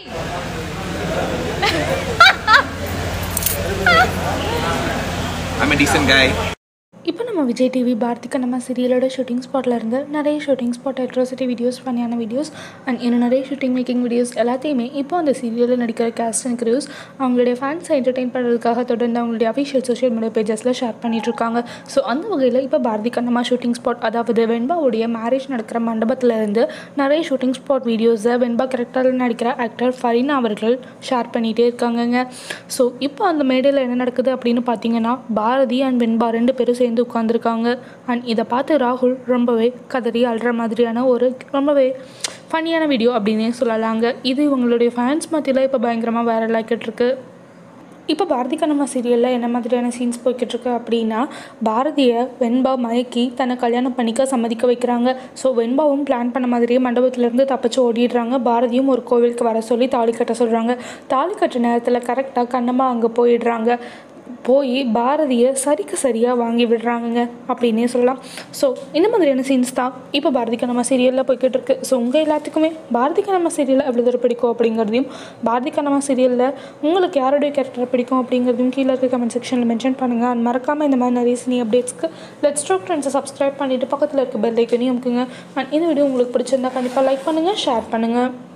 I'm a decent guy. இப்போ நம்ம Vijay TV பாரதிக்க நம்ம சீரியலோட ஷூட்டிங் ஸ்பாட்டில் இருந்து நிறைய ஷூட்டிங் ஸ்பாட் அட்ராசிட்டி வீடியோஸ் ஃபனியான வீடியோஸ் அண்ட் இன்னும் நிறைய ஷூட்டிங் மேக்கிங் வீடியோஸ் எல்லாத்தையுமே இப்போ அந்த சீரியலில் நடிக்கிற கேஸ்ட் அண்ட் க்ரூஸ் அவங்களுடைய ஃபேன்ஸை என்டர்டெயின் பண்ணுறதுக்காக தொடர்ந்து அவங்களுடைய அஃபிஷியல் சோஷியல் மீடியா பேஜஸில் ஷேர் பண்ணிகிட்ருக்காங்க ஸோ அந்த வகையில் இப்போ பாரதி கண்ணம்மா ஷூட்டிங் ஸ்பாட் அதாவது வெண்பாவுடைய மேரேஜ் நடக்கிற மண்டபத்தில் இருந்து நிறைய ஷூட்டிங் ஸ்பாட் வீடியோஸை வெண்பா கேரக்டரில் நடிக்கிற ஆக்டர் ஃபரீனா அவர்கள் ஷேர் பண்ணிகிட்டே இருக்காங்கங்க ஸோ இப்போ அந்த மேடையில் என்ன நடக்குது அப்படின்னு பார்த்தீங்கன்னா பாரதி அண்ட் வெண்பா ரெண்டு பேரும் சேர்ந்து உட்காந்துருக்காங்க அண்ட் இதை பார்த்து ராகுல் ரொம்பவே கதறி அழுற மாதிரியான ஒரு ரொம்பவே ஃபன்னியான வீடியோ அப்படின்னே சொல்லலாங்க இது இவங்களுடைய ஃபேன்ஸ் மத்தியில் இப்போ பயங்கரமாக வைரல் ஆகிட்டு இருக்கு இப்போ பாரதி கண்ணம்மா சீரியலில் என்ன மாதிரியான சீன்ஸ் போய்கிட்டு இருக்கு அப்படின்னா பாரதியை வெண்பா மயக்கி தன்னை கல்யாணம் பண்ணிக்க சம்மதிக்க வைக்கிறாங்க ஸோ வெண்பாவும் பிளான் பண்ண மாதிரியே மண்டபத்திலேருந்து தப்பிச்சு ஓடிடுறாங்க பாரதியும் ஒரு கோவிலுக்கு வர சொல்லி தாலி கட்ட சொல்கிறாங்க தாலி கட்டுற நேரத்தில் கரெக்டாக கண்ணம்மா அங்கே போயிடுறாங்க போய் பாரதியை சரிக்கு சரியாக வாங்கி விடுறாங்கங்க அப்படின்னே சொல்லலாம் ஸோ இந்த மாதிரியான சீன்ஸ் தான் இப்போ பாரதி கண்ணம்மா சீரியலில் போய்கிட்டு இருக்கு ஸோ உங்கள் எல்லாத்துக்குமே பாரதி கண்ணம்மா சீரியலில் எவ்வளோ தூரம் பிடிக்கும் அப்படிங்கிறதையும் பாரதி கண்ணம்மா சீரியலில் உங்களுக்கு யாருடைய கேரக்டர் பிடிக்கும் அப்படிங்கிறதையும் கீழே இருக்க கமெண்ட் செக்ஷனில் மென்ஷன் பண்ணுங்கள் அண்ட் மறக்காமல் இந்த மாதிரி நிறைய சினி அப்டேட்ஸ்க்கு லெட்ஸ் டாக் ட்ரெண்ட்ஸை சப்ஸ்கிரைப் பண்ணிவிட்டு பக்கத்தில் இருக்க பெல் ஐக்கனையும் அமுக்குங்க அண்ட் இந்த வீடியோ உங்களுக்கு பிடிச்சிருந்தா கண்டிப்பாக லைக் பண்ணுங்கள் ஷேர் பண்ணுங்கள்